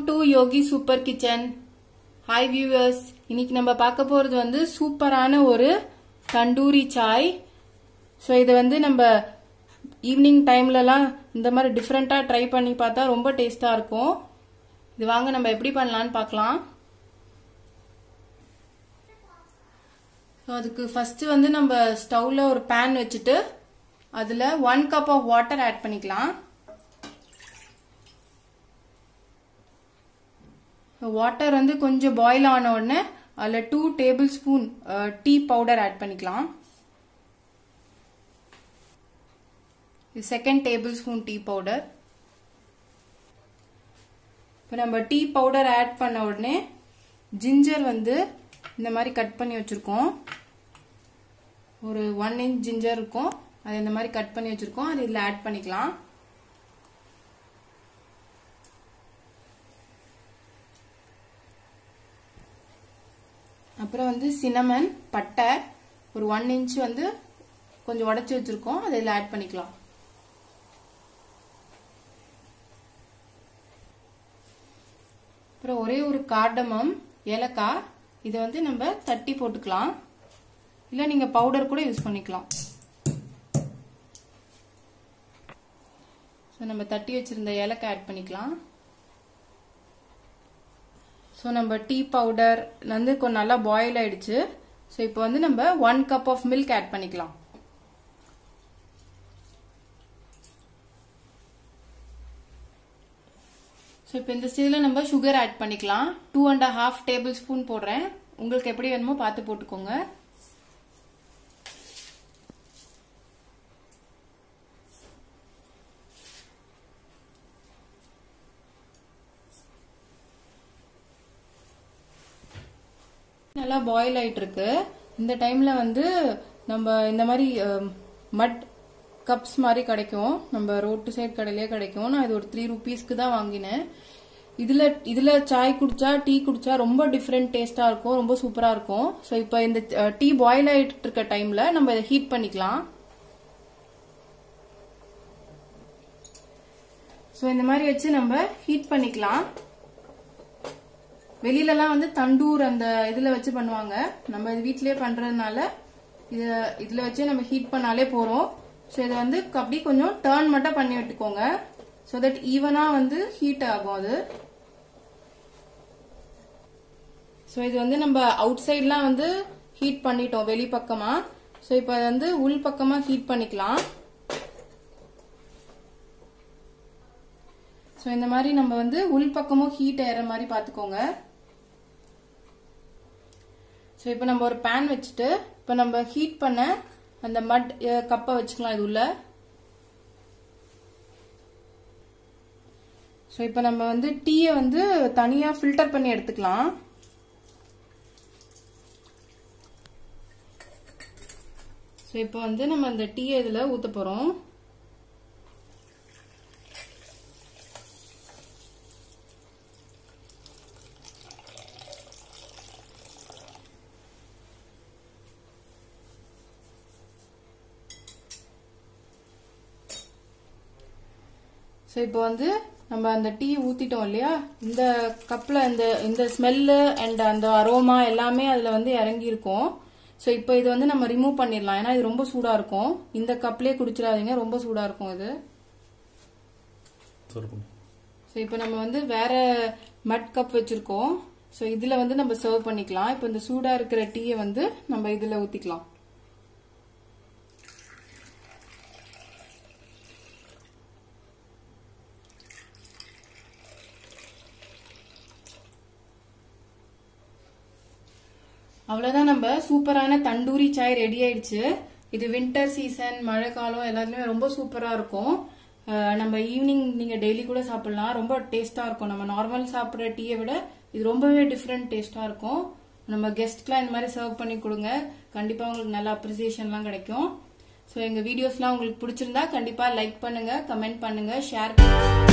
to Yogi super kitchen hi viewers இன்னைக்கு நம்ம பார்க்க போறது வந்து சூப்பரான ஒரு தண்டூரி சாய் ஸோ இதை வந்து நம்ம ஈவினிங் டைம்லலாம் இந்த மாதிரி டிஃப்ரெண்ட்டாக ட்ரை பண்ணி பார்த்தா ரொம்ப டேஸ்டாக இருக்கும் இது வாங்க நம்ம எப்படி பண்ணலான்னு பார்க்கலாம் ஸோ அதுக்கு ஃபர்ஸ்ட் வந்து நம்ம ஸ்டவ்ல ஒரு பேன் வச்சுட்டு அதில் one cup of water add பண்ணிக்கலாம் வாட்டர் வந்து கொஞ்சம் பாயில் ஆன உடனே அதில் two tablespoon tea powder add பண்ணிக்கலாம் second tablespoon tea powder இப்போ நம்ம டீ பவுடர் ஆட் பண்ண உடனே ஜிஞ்சர் வந்து இந்த மாதிரி கட் பண்ணி வச்சுருக்கோம் ஒரு ஒன் இன்ச் ஜிஞ்சர் இருக்கும் அது இந்த மாதிரி கட் பண்ணி வச்சுருக்கோம் அது இதில் ஆட் பண்ணிக்கலாம் அப்புறம் வந்து சினமன் பட்டை ஒரு ஒன் இன்ச் வந்து கொஞ்சம் உடச்சி வச்சுருக்கோம் அதை இதில் ஆட் பண்ணிக்கலாம் அப்புறம் ஒரே ஒரு கார்டமம் ஏலக்காய் இதை வந்து நம்ம தட்டி போட்டுக்கலாம் இல்லை நீங்கள் பவுடர் கூட யூஸ் பண்ணிக்கலாம் ஸோ நம்ம தட்டி வச்சிருந்த ஏலக்காய் ஆட் பண்ணிக்கலாம் ஸோ நம்ம டீ பவுடர் வந்து கொஞ்சம் நல்லா பாயில் ஆயிடுச்சு ஸோ இப்போ வந்து நம்ம one cup of milk add பண்ணிக்கலாம் ஸோ இப்போ இந்த ஸ்டேஜில் நம்ம சுகர் ஆட் பண்ணிக்கலாம் two and half tablespoon போடுறேன் உங்களுக்கு எப்படி வேணுமோ பார்த்து போட்டுக்கோங்க நல்லா பாயில் ஆயிட்டு இருக்கு இந்த டைம்ல வந்து நம்ம இந்த மாதிரி மட் கப்ஸ் மாதிரி கிடைக்கும் நம்ம ரோட்டு சைடு கடையிலே கிடைக்கும் நான் இது ஒரு த்ரீ ருபீஸ்க்கு தான் வாங்கினேன் இதுல இதுல சாய் குடிச்சா டீ குடிச்சா ரொம்ப டிஃப்ரெண்ட் டேஸ்டா இருக்கும் ரொம்ப சூப்பரா இருக்கும் ஸோ இப்போ இந்த டீ பாயில் ஆயிட்டு இருக்க டைம்ல நம்ம இதை ஹீட் பண்ணிக்கலாம் ஸோ இந்த மாதிரி வச்சு நம்ம ஹீட் பண்ணிக்கலாம் வெளியிலலாம் வந்து தண்டூர் அந்த இதுல வச்சு பண்ணுவாங்க நம்ம இது வீட்லயே பண்றதுனால இத இதுல வச்சு நம்ம ஹீட் பண்ணாலே போறோம் ஸோ இதை வந்து அப்படி கொஞ்சம் டேர்ன் மட்டும் பண்ணி விட்டுக்கோங்க ஸோ தட் ஈவனா வந்து ஹீட் ஆகும் அது ஸோ இது வந்து நம்ம அவுட் சைட்லாம் வந்து ஹீட் பண்ணிட்டோம் வெளி பக்கமா ஸோ இப்போ வந்து உள் பக்கமா ஹீட் பண்ணிக்கலாம் ஸோ இந்த மாதிரி நம்ம வந்து உள் பக்கமும் ஹீட் ஏற மாதிரி பார்த்துக்கோங்க ஸோ இப்போ நம்ம ஒரு பேன் வச்சுட்டு இப்போ நம்ம ஹீட் பண்ண அந்த மட் கப்பை வச்சுக்கலாம் இது உள்ள ஸோ இப்போ நம்ம வந்து டீயை வந்து தனியாக ஃபில்டர் பண்ணி எடுத்துக்கலாம் ஸோ இப்போ வந்து நம்ம அந்த டீயை இதில் ஊற்ற போகிறோம் ஸோ இப்போ வந்து நம்ம அந்த டீ ஊற்றிட்டோம் இல்லையா இந்த கப்பில் இந்த இந்த ஸ்மெல்லு அண்ட் அந்த அரோமா எல்லாமே அதில் வந்து இறங்கியிருக்கும் ஸோ இப்போ இது வந்து நம்ம ரிமூவ் பண்ணிடலாம் ஏன்னா இது ரொம்ப சூடாக இருக்கும் இந்த கப்லேயே குடிச்சிடாதீங்க ரொம்ப சூடாக இருக்கும் இது ஸோ இப்போ நம்ம வந்து வேற மட் கப் வச்சுருக்கோம் ஸோ இதில் வந்து நம்ம சர்வ் பண்ணிக்கலாம் இப்போ இந்த சூடாக இருக்கிற டீயை வந்து நம்ம இதில் ஊற்றிக்கலாம் அவ்வளவுதான் நம்ம சூப்பரான தண்டூரி சாய் ரெடி ஆயிடுச்சு இது வின்டர் சீசன் மழை காலம் எல்லாத்துலயுமே ரொம்ப சூப்பரா இருக்கும் நம்ம ஈவினிங் நீங்க டெய்லி கூட சாப்பிடலாம் ரொம்ப டேஸ்டா இருக்கும் நம்ம நார்மல் சாப்பிட்ற டீயை விட இது ரொம்பவே டிஃப்ரெண்ட் டேஸ்டா இருக்கும் நம்ம கெஸ்ட்க்குலாம் இந்த மாதிரி சர்வ் பண்ணி கொடுங்க கண்டிப்பா உங்களுக்கு நல்ல அப்ரிசியேஷன்லாம் கிடைக்கும் ஸோ எங்க வீடியோஸ்லாம் உங்களுக்கு பிடிச்சிருந்தா கண்டிப்பா லைக் பண்ணுங்க கமெண்ட் பண்ணுங்க ஷேர் பண்ணுங்க